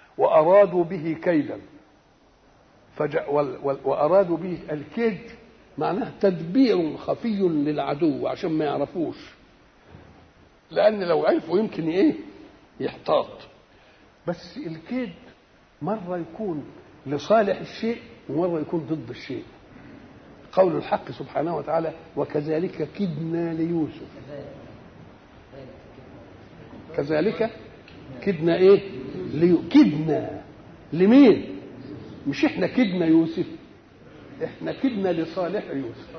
وأرادوا به كيدا فجأ وأرادوا به الكيد معناه تدبير خفي للعدو عشان ما يعرفوش لأن لو عرفوا يمكن إيه يحتاط بس الكيد مرة يكون لصالح الشيء ومرة يكون ضد الشيء قول الحق سبحانه وتعالى وكذلك كدنا ليوسف كذلك كدنا ايه لي... كدنا لمين مش احنا كدنا يوسف احنا كدنا لصالح يوسف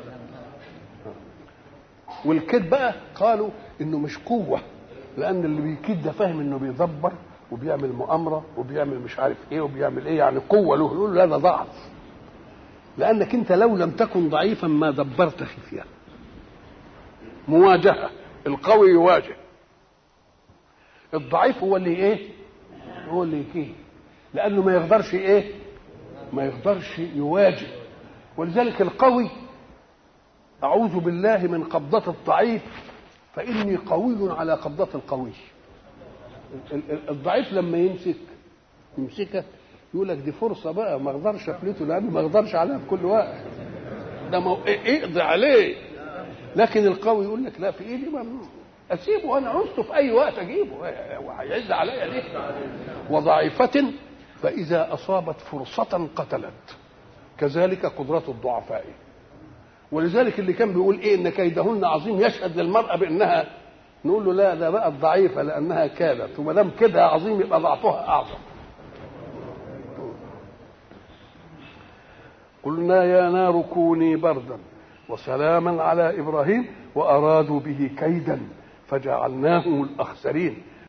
والكد بقى قالوا انه مش قوه لان اللي بيكد ده فاهم انه بيدبر وبيعمل مؤامره وبيعمل مش عارف ايه وبيعمل ايه يعني قوه له يقول له هذا ضعف لانك انت لو لم تكن ضعيفا ما دبرت خفيه مواجهه القوي يواجه الضعيف هو اللي ايه هو اللي يكيه لانه ما يقدرش ايه ما يقدرش يواجه ولذلك القوي اعوذ بالله من قبضه الضعيف فاني قوي على قبضه القوي الضعيف لما يمسك يمسكك يقول لك دي فرصه بقى ما اقدرش افلته لانه ما اقدرش عليها في كل وقت ده مو... اقضي عليه لكن القوي يقول لك لا في ايدي ممنوع اسيبه انا عوزته في اي وقت اجيبه وهيعز عليا ليه وضعيفة فإذا أصابت فرصة قتلت كذلك قدرة الضعفاء ولذلك اللي كان بيقول ايه ان كيدهن عظيم يشهد للمرأة بانها نقول له لا ده بقت ضعيفة لأنها كادت وما دام كده عظيم يبقى ضعفها أعظم قلنا يا نار كوني بردا وسلاما على إبراهيم وأرادوا به كيدا فجعلناهم الأخسرين